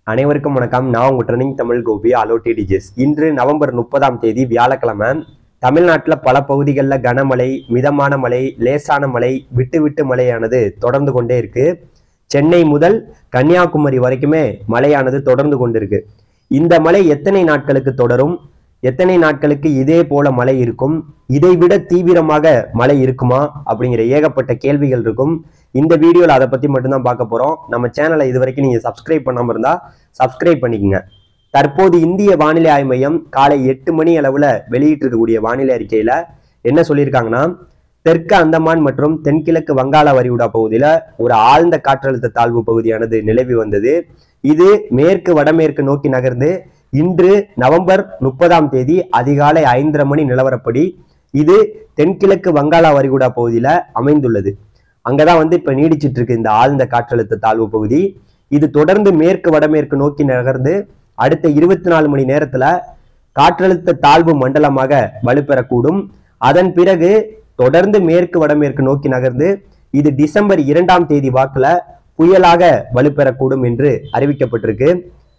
அனைவருக்கும் வணக்கம் நான் உங்க ட்ரெனிங் தமிழ் கோபி அலோ டிடிஜிஎஸ் இன்று நவம்பர் முப்பதாம் தேதி வியாழக்கிழமை தமிழ்நாட்டில் பல பகுதிகளில் கனமழை மிதமான மழை லேசான மழை விட்டு விட்டு மழையானது தொடர்ந்து கொண்டே இருக்கு சென்னை முதல் கன்னியாகுமரி வரைக்குமே மழையானது தொடர்ந்து கொண்டிருக்கு இந்த மழை எத்தனை நாட்களுக்கு தொடரும் எத்தனை நாட்களுக்கு இதே போல மழை இருக்கும் இதை விட தீவிரமாக மழை இருக்குமா அப்படிங்கிற ஏகப்பட்ட கேள்விகள் இருக்கும் இந்த வீடியோவில் அதை பற்றி மட்டும்தான் பார்க்க போகிறோம் நம்ம சேனலை இது வரைக்கும் நீங்கள் சப்ஸ்கிரைப் பண்ணாமல் இருந்தால் சப்ஸ்கிரைப் பண்ணிக்கங்க தற்போது இந்திய வானிலை ஆய்வு மையம் காலை எட்டு மணி அளவில் வெளியிட்டிருக்கக்கூடிய வானிலை அறிக்கையில் என்ன சொல்லியிருக்காங்கன்னா தெற்கு அந்தமான் மற்றும் தென்கிழக்கு வங்காள வரிகுடா பகுதியில் ஒரு ஆழ்ந்த காற்றழுத்த தாழ்வு பகுதியானது நிலவி வந்தது இது மேற்கு வடமேற்கு நோக்கி நகர்ந்து இன்று நவம்பர் முப்பதாம் தேதி அதிகாலை ஐந்தரை மணி நிலவரப்படி இது தென்கிழக்கு வங்காள வரிகுடா பகுதியில் அமைந்துள்ளது அங்கதான் வந்து இப்ப நீடிச்சிட்டு இருக்கு இந்த ஆழ்ந்த காற்றழுத்த தாழ்வு பகுதி இது தொடர்ந்து மேற்கு வடமேற்கு நோக்கி நகர்ந்து அடுத்த இருபத்தி நாலு மணி நேரத்துல காற்றழுத்த தாழ்வு மண்டலமாக வலுப்பெறக்கூடும் அதன் பிறகு தொடர்ந்து மேற்கு வடமேற்கு நோக்கி நகர்ந்து இது டிசம்பர் இரண்டாம் தேதி வாக்குல புயலாக வலுப்பெறக்கூடும் என்று அறிவிக்கப்பட்டிருக்கு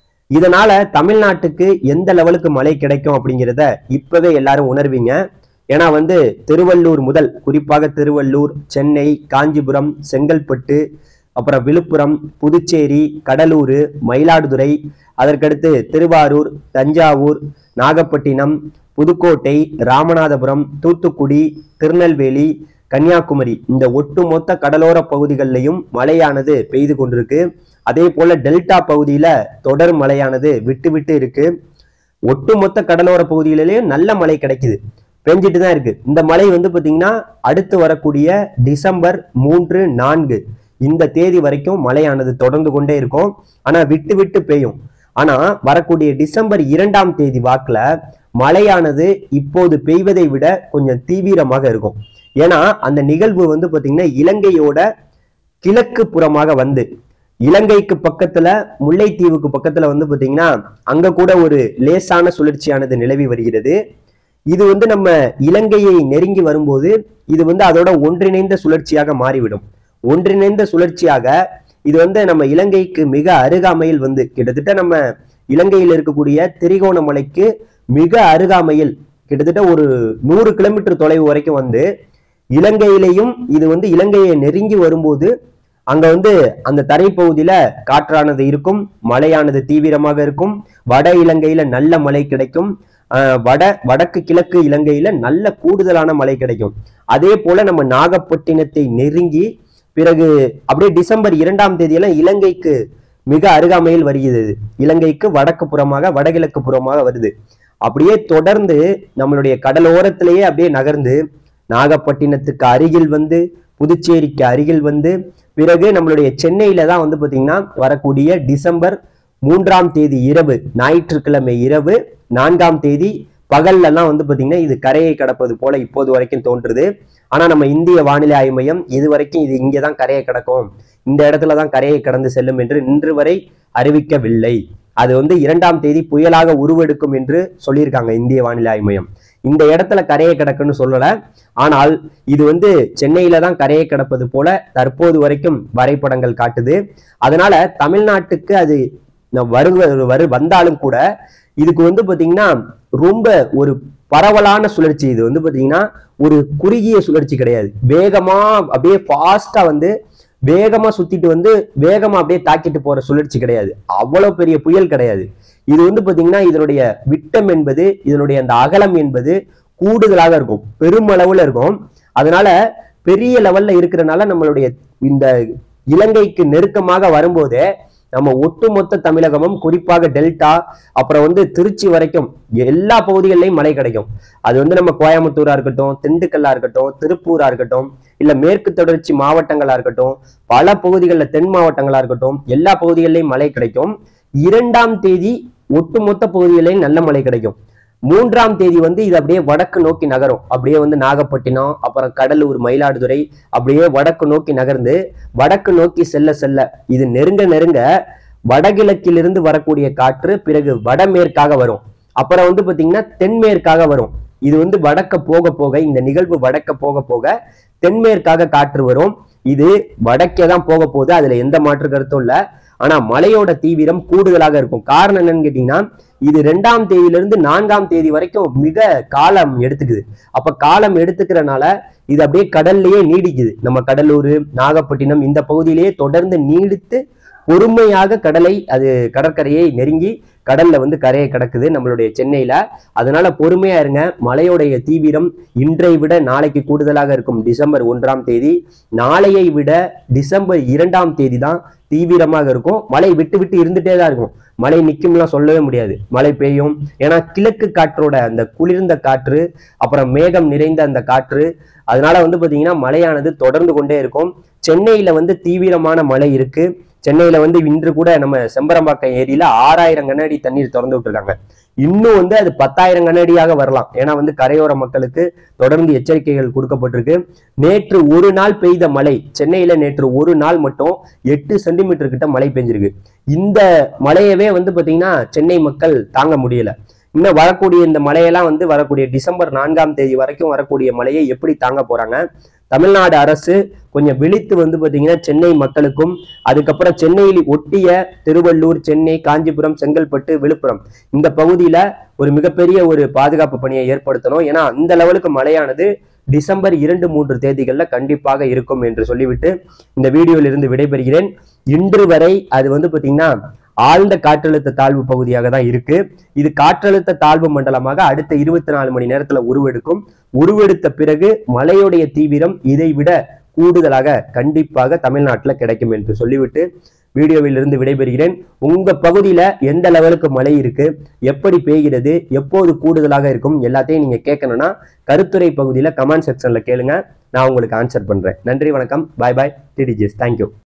இதனால தமிழ்நாட்டுக்கு எந்த லெவலுக்கு மழை கிடைக்கும் அப்படிங்கிறத இப்பவே எல்லாரும் உணர்வீங்க ஏன்னா வந்து திருவள்ளூர் முதல் குறிப்பாக திருவள்ளூர் சென்னை காஞ்சிபுரம் செங்கல்பட்டு அப்புறம் விழுப்புரம் புதுச்சேரி கடலூர் மயிலாடுதுறை அதற்கடுத்து திருவாரூர் தஞ்சாவூர் நாகப்பட்டினம் புதுக்கோட்டை ராமநாதபுரம் தூத்துக்குடி திருநெல்வேலி கன்னியாகுமரி இந்த ஒட்டுமொத்த கடலோர பகுதிகளிலையும் மழையானது பெய்து கொண்டிருக்கு அதே போல டெல்டா பகுதியில தொடர் மழையானது விட்டு விட்டு இருக்கு ஒட்டுமொத்த கடலோர பகுதிகளிலேயும் நல்ல மழை கிடைக்குது பெஞ்சிட்டு தான் இருக்கு இந்த மழை வந்து பாத்தீங்கன்னா அடுத்து வரக்கூடிய டிசம்பர் மூன்று நான்கு இந்த தேதி வரைக்கும் மழையானது தொடர்ந்து கொண்டே இருக்கும் ஆனா விட்டு விட்டு பெய்யும் ஆனா வரக்கூடிய டிசம்பர் இரண்டாம் தேதி வாக்குல மழையானது இப்போது பெய்வதை விட கொஞ்சம் தீவிரமாக இருக்கும் ஏன்னா அந்த நிகழ்வு வந்து பாத்தீங்கன்னா இலங்கையோட கிழக்கு புறமாக வந்து இலங்கைக்கு பக்கத்துல முல்லைத்தீவுக்கு பக்கத்துல வந்து பாத்தீங்கன்னா அங்க கூட ஒரு லேசான சுழற்சியானது நிலவி வருகிறது இது வந்து நம்ம இலங்கையை நெருங்கி வரும்போது இது வந்து அதோட ஒன்றிணைந்த சுழற்சியாக மாறிவிடும் ஒன்றிணைந்த சுழற்சியாக இது வந்து நம்ம இலங்கைக்கு மிக அருகாமையில் வந்து கிட்டத்தட்ட நம்ம இலங்கையில் இருக்கக்கூடிய திரிகோணமலைக்கு மிக அருகாமையில் கிட்டத்தட்ட ஒரு நூறு கிலோமீட்டர் தொலைவு வரைக்கும் வந்து இலங்கையிலையும் இது வந்து இலங்கையை நெருங்கி வரும்போது அங்க வந்து அந்த தரைப்பகுதியில காற்றானது இருக்கும் மழையானது தீவிரமாக இருக்கும் வட இலங்கையில நல்ல மழை கிடைக்கும் ஆஹ் வட வடக்கு கிழக்கு இலங்கையில நல்ல கூடுதலான மழை கிடைக்கும் அதே போல நம்ம நாகப்பட்டினத்தை நெருங்கி பிறகு அப்படியே டிசம்பர் இரண்டாம் தேதியெல்லாம் இலங்கைக்கு மிக அருகாமையில் வருகிறது இலங்கைக்கு வடக்கு புறமாக வடகிழக்கு புறமாக வருது அப்படியே தொடர்ந்து நம்மளுடைய கடலோரத்திலேயே அப்படியே நகர்ந்து நாகப்பட்டினத்துக்கு அருகில் வந்து புதுச்சேரிக்கு அருகில் வந்து பிறகு நம்மளுடைய சென்னையில தான் வந்து பாத்தீங்கன்னா வரக்கூடிய டிசம்பர் மூன்றாம் தேதி இரவு ஞாயிற்றுக்கிழமை இரவு நான்காம் தேதி பகல்லலாம் வந்து பாத்தீங்கன்னா இது கரையை கடப்பது போல இப்போது வரைக்கும் தோன்றுது ஆனா நம்ம இந்திய வானிலை ஆய்வு மையம் இது வரைக்கும் இது இங்கே தான் கரையை கடக்கும் இந்த இடத்துல தான் கரையை கடந்து செல்லும் என்று இன்று வரை அறிவிக்கவில்லை அது வந்து இரண்டாம் தேதி புயலாக உருவெடுக்கும் என்று சொல்லியிருக்காங்க இந்திய வானிலை ஆய்வு மையம் இந்த இடத்துல கரையை கிடக்குன்னு சொல்லல ஆனால் இது வந்து சென்னையில தான் கரையை கிடப்பது போல தற்போது வரைக்கும் வரைபடங்கள் காட்டுது அதனால தமிழ்நாட்டுக்கு அது வரு வரு வந்தாலும் கூட இதுக்கு வந்து பாத்தீங்கன்னா ரொம்ப ஒரு பரவலான சுழற்சி இது வந்து பாத்தீங்கன்னா ஒரு குறுகிய சுழற்சி கிடையாது வேகமா அப்படியே ஃபாஸ்டா வந்து வேகமா சுத்திட்டு வந்து வேகமா அப்படியே தாக்கிட்டு போற சுழற்சி கிடையாது அவ்வளவு பெரிய புயல் கிடையாது இது வந்து பாத்தீங்கன்னா இதனுடைய விட்டம் என்பது இதனுடைய அந்த அகலம் என்பது கூடுதலாக இருக்கும் பெருமளவுல இருக்கும் அதனால பெரிய லெவல்ல இருக்கிறனால நம்மளுடைய இந்த இலங்கைக்கு நெருக்கமாக வரும்போதே நம்ம ஒட்டுமொத்த தமிழகமும் குறிப்பாக டெல்டா அப்புறம் வந்து திருச்சி வரைக்கும் எல்லா பகுதிகளிலையும் மழை கிடைக்கும் அது வந்து நம்ம கோயம்புத்தூரா இருக்கட்டும் திண்டுக்கல்லா இருக்கட்டும் திருப்பூரா இருக்கட்டும் இல்ல மேற்கு தொடர்ச்சி மாவட்டங்களா இருக்கட்டும் பல பகுதிகளில் தென் மாவட்டங்களா இருக்கட்டும் எல்லா பகுதிகளிலையும் மழை கிடைக்கும் இரண்டாம் தேதி ஒட்டுமொத்த பகுதிகளிலையும் நல்ல மழை கிடைக்கும் மூன்றாம் தேதி வந்து இது அப்படியே வடக்கு நோக்கி நகரும் அப்படியே வந்து நாகப்பட்டினம் அப்புறம் கடலூர் மயிலாடுதுறை அப்படியே வடக்கு நோக்கி நகர்ந்து வடக்கு நோக்கி செல்ல செல்ல இது நெருங்க நெருங்க வடகிழக்கிலிருந்து வரக்கூடிய காற்று பிறகு வடமேற்காக வரும் அப்புறம் வந்து பாத்தீங்கன்னா தென்மேற்காக வரும் இது வந்து வடக்க போக போக இந்த நிகழ்வு வடக்க போக போக தென்மேற்காக காற்று வரும் இது வடக்கே தான் போக போகுது அதுல எந்த மாற்று கருத்தும் இல்ல ஆனா மழையோட தீவிரம் கூடுதலாக இருக்கும் காரணம் என்னன்னு கேட்டீங்கன்னா இது ரெண்டாம் தேதியிலிருந்து நான்காம் தேதி வரைக்கும் மிக காலம் எடுத்துக்குது அப்ப காலம் எடுத்துக்கிறனால இது அப்படியே கடல்லையே நீடிக்குது நம்ம கடலூர் நாகப்பட்டினம் இந்த பகுதியிலேயே தொடர்ந்து நீடித்து பொறுமையாக கடலை அது கடற்கரையை நெருங்கி கடல்ல வந்து கரையை கடக்குது நம்மளுடைய சென்னையில அதனால பொறுமையா இருங்க மழையோடைய தீவிரம் இன்றை விட நாளைக்கு கூடுதலாக இருக்கும் டிசம்பர் ஒன்றாம் தேதி நாளையை விட டிசம்பர் இரண்டாம் தேதி தான் தீவிரமாக இருக்கும் மழை விட்டு விட்டு இருந்துட்டே தான் இருக்கும் மழை நிக்கும்லாம் சொல்லவே முடியாது மழை பெய்யும் ஏன்னா கிழக்கு காற்றோட அந்த குளிர்ந்த காற்று அப்புறம் மேகம் நிறைந்த அந்த காற்று அதனால வந்து பாத்தீங்கன்னா மழையானது தொடர்ந்து கொண்டே இருக்கும் சென்னையில வந்து தீவிரமான மழை இருக்கு சென்னையில வந்து இன்று கூட நம்ம செம்பரம்பாக்கம் ஏரியில ஆறாயிரம் கண்ணாடி தண்ணீர் திறந்து விட்டுருக்காங்க இன்னும் வந்து அது பத்தாயிரம் கண்ணாடியாக வரலாம் ஏன்னா வந்து கரையோர மக்களுக்கு தொடர்ந்து எச்சரிக்கைகள் கொடுக்கப்பட்டிருக்கு நேற்று ஒரு நாள் பெய்த மழை சென்னையில நேற்று ஒரு நாள் மட்டும் எட்டு சென்டிமீட்டர் கிட்ட மழை பெஞ்சிருக்கு இந்த மழையவே வந்து பாத்தீங்கன்னா சென்னை மக்கள் தாங்க முடியல இன்னும் வரக்கூடிய இந்த மழையெல்லாம் வந்து வரக்கூடிய டிசம்பர் நான்காம் தேதி வரைக்கும் வரக்கூடிய மழையை எப்படி தாங்க போறாங்க தமிழ்நாடு அரசு கொஞ்சம் விழித்து வந்து பாத்தீங்கன்னா சென்னை மக்களுக்கும் அதுக்கப்புறம் சென்னையில் ஒட்டிய திருவள்ளூர் சென்னை காஞ்சிபுரம் செங்கல்பட்டு விழுப்புரம் இந்த பகுதியில ஒரு மிகப்பெரிய ஒரு பாதுகாப்பு பணியை ஏற்படுத்தணும் ஏன்னா அந்த லெவலுக்கு மழையானது டிசம்பர் இரண்டு மூன்று தேதிகள்ல கண்டிப்பாக இருக்கும் என்று சொல்லிவிட்டு இந்த வீடியோவில் இருந்து விடைபெறுகிறேன் இன்று வரை அது வந்து பாத்தீங்கன்னா ஆழ்ந்த காற்றழுத்த தாழ்வு பகுதியாக தான் இருக்கு இது காற்றழுத்த தாழ்வு மண்டலமாக அடுத்த இருபத்தி நாலு மணி நேரத்துல உருவெடுக்கும் உருவெடுத்த பிறகு மழையுடைய தீவிரம் இதை விட கூடுதலாக கண்டிப்பாக தமிழ்நாட்டுல கிடைக்கும் என்று சொல்லிவிட்டு வீடியோவில் இருந்து விடைபெறுகிறேன் உங்க பகுதியில எந்த லெவலுக்கு மழை இருக்கு எப்படி பெய்கிறது எப்போது கூடுதலாக இருக்கும் எல்லாத்தையும் நீங்க கேட்கணும்னா கருத்துரை பகுதியில கமெண்ட் செக்ஷன்ல கேளுங்க நான் உங்களுக்கு ஆன்சர் பண்றேன் நன்றி வணக்கம் பாய் பாய் டிடிஜிஎஸ் தேங்க்யூ